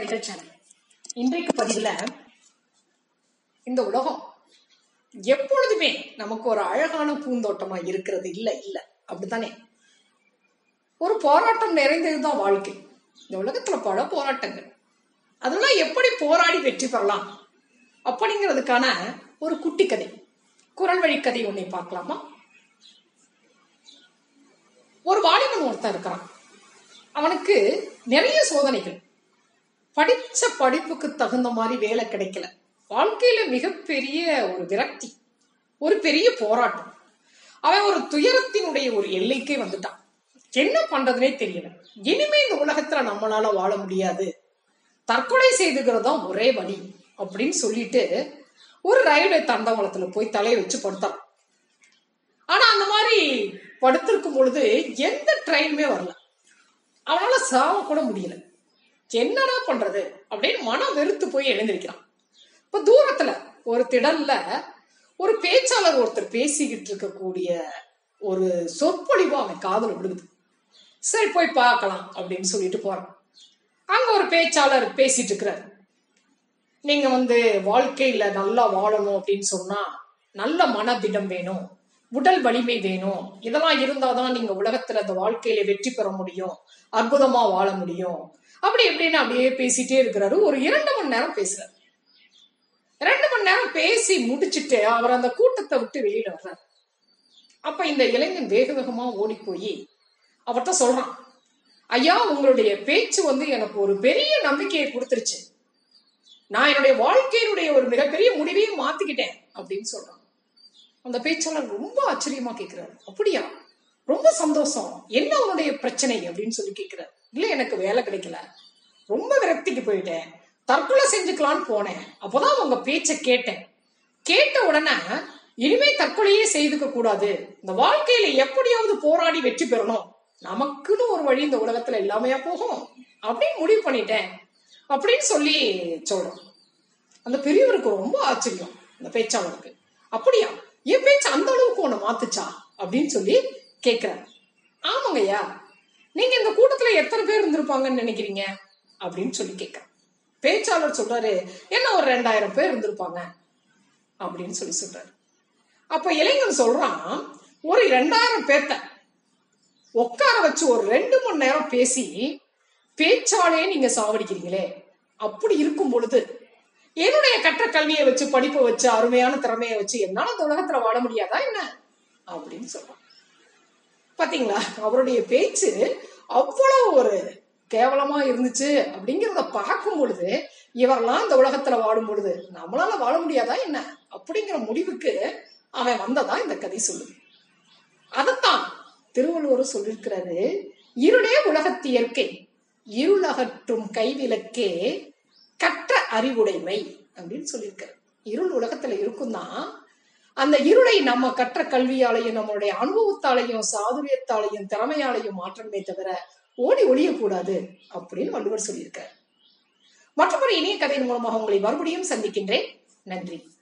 writer channel இன்றைக்கு பதிவுல இந்த உலகம் எப்பொழுதுமே நமக்கு ஒரு அழகான பூந்தோட்டமா இருக்கிறது இல்ல இல்ல அப்படித்தானே ஒரு போராட்டம் நிறைந்ததுதான் வாழ்க்கை இந்த உலகத்துல பல போராட்டங்கள் அதெல்லாம் எப்படி போராடி வெற்றி பெறலாம் அப்படிங்கிறதுக்கான ஒரு குட்டி கதை குரல் வழி கதை ஒன்றை பார்க்கலாமா ஒரு வாலிபன் ஒருத்தன் இருக்கிறான் அவனுக்கு நிறைய சோதனைகள் படிச்ச படிப்புக்கு தகுந்த மாதிரி வேலை கிடைக்கல வாழ்க்கையில மிகப்பெரிய ஒரு விரக்தி ஒரு பெரிய போராட்டம் அவன் ஒரு துயரத்தினுடைய ஒரு எல்லைக்கே வந்துட்டான் என்ன பண்றதுனே தெரியல இனிமே இந்த உலகத்துல நம்மளால வாழ முடியாது தற்கொலை செய்துக்கிறதுதான் ஒரே வழி அப்படின்னு சொல்லிட்டு ஒரு ரயில்வே தண்டவாளத்துல போய் தலையை வச்சு படுத்தான் ஆனா அந்த மாதிரி படுத்திருக்கும் பொழுது எந்த ட்ரெயினுமே வரல அவனால சாவ கூட முடியல என்னடா பண்றது அப்படின்னு மனம் வெறுத்து போய் எழுந்திருக்கிறான் இப்ப தூரத்துல ஒரு திடல்ல ஒரு பேச்சாளர் ஒருத்தர் பேசிக்கிட்டு இருக்கக்கூடிய ஒரு சொற்பொழிவு அவன் காதல விழுகுது சரி போய் பார்க்கலாம் அப்படின்னு சொல்லிட்டு போறான் அங்க ஒரு பேச்சாளர் பேசிட்டு இருக்கிறார் நீங்க வந்து வாழ்க்கையில நல்லா வாழணும் அப்படின்னு சொன்னா நல்ல மனதிடம் வேணும் உடல் வலிமை வேணும் இதெல்லாம் இருந்தாதான் நீங்க உலகத்துல அந்த வாழ்க்கையில வெற்றி பெற முடியும் அற்புதமா வாழ முடியும் அப்படி எப்படின்னு அப்படியே பேசிட்டே இருக்கிறாரு ஒரு இரண்டு மணி நேரம் பேசுறாரு ரெண்டு மணி நேரம் பேசி முடிச்சுட்டு அவர் அந்த கூட்டத்தை விட்டு வெளியில வர்றாரு அப்ப இந்த இளைஞன் வேக வேகமா ஓடி போய் அவர்கிட்ட சொல்றான் ஐயா உங்களுடைய பேச்சு வந்து எனக்கு ஒரு பெரிய நம்பிக்கையை கொடுத்துருச்சு நான் என்னுடைய வாழ்க்கையினுடைய ஒரு மிகப்பெரிய முடிவையும் மாத்திக்கிட்டேன் அப்படின்னு சொல்றான் அந்த பேச்சாளர் ரொம்ப ஆச்சரியமா கேட்கிறாரு அப்படியா ரொம்ப சந்தோஷம் என்ன உன்னுடைய பிரச்சனை அப்படின்னு சொல்லி கேட்கிறாரு இல்ல எனக்கு வேலை கிடைக்கல ரொம்ப விரக்திக்கு போயிட்டேன் தற்கொலை செஞ்சுக்கலான்னு போனேன் அப்போதான் உங்க பேச்ச கேட்டேன் கேட்ட உடனே இனிமே தற்கொலையே செய்துக்க கூடாது இந்த வாழ்க்கையில எப்படியாவது போராடி வெற்றி பெறணும் நமக்குன்னு ஒரு வழி இந்த உலகத்துல எல்லாமே போகும் அப்படின்னு முடிவு பண்ணிட்டேன் அப்படின்னு சொல்லி சொல்றோம் அந்த பெரியவருக்கு ரொம்ப ஆச்சரியம் அந்த பேச்சாளருக்கு அப்படியா என் பேச்சு அந்த அளவுக்கு உன்னை மாத்துச்சா அப்படின்னு சொல்லி கேக்குறாரு ஆமாங்கய்யா நீங்க இந்த கூட்டத்துல எத்தனை பேர் இருந்திருப்பாங்கன்னு நினைக்கிறீங்க அப்படின்னு சொல்லி கேட்கிறேன் பேச்சாளர் சொல்றாரு என்ன ஒரு ரெண்டாயிரம் பேர் இருந்திருப்பாங்க அப்படின்னு சொல்லி சொல்றாரு அப்ப இளைஞன் சொல்றான் ஒரு ரெண்டாயிரம் பேர்த்த உட்கார வச்சு ஒரு ரெண்டு மணி நேரம் பேசி பேச்சாலே நீங்க சாவடிக்கிறீங்களே அப்படி இருக்கும் பொழுது என்னுடைய கற்ற கல்வியை வச்சு படிப்பை வச்சு அருமையான திறமையை வச்சு என்னால இந்த உலகத்துல வாழ முடியாதா என்ன அப்படின்னு சொல்றான் பாத்தீங்களா அவருடைய பேச்சு அவ்வளவு ஒரு கேவலமா இருந்துச்சு அப்படிங்கிறத பார்க்கும் பொழுது இவரெல்லாம் இந்த உலகத்துல வாழும் பொழுது நம்மளால வாழ முடியாதா என்ன அப்படிங்கிற முடிவுக்கு அவன் வந்ததா இந்த கதை சொல்லுது அதத்தான் திருவள்ளுவர் சொல்லியிருக்கிறாரு இருளே உலகத்து இயற்கை இருளகற்றும் கைவிளக்கே கற்ற அறிவுடைமை அப்படின்னு சொல்லியிருக்காரு இருள் உலகத்துல இருக்கும்தான் அந்த இருளை நம்ம கற்ற கல்வியாலையும் நம்மளுடைய அனுபவத்தாலையும் சாதுரியத்தாலையும் திறமையாலையும் மாற்றமே தவிர ஓடி ஒழியக்கூடாது அப்படின்னு வள்ளுவர் சொல்லியிருக்காரு மற்றபடி இனிய கதையின் மூலமாக உங்களை மறுபடியும் சந்திக்கின்றேன் நன்றி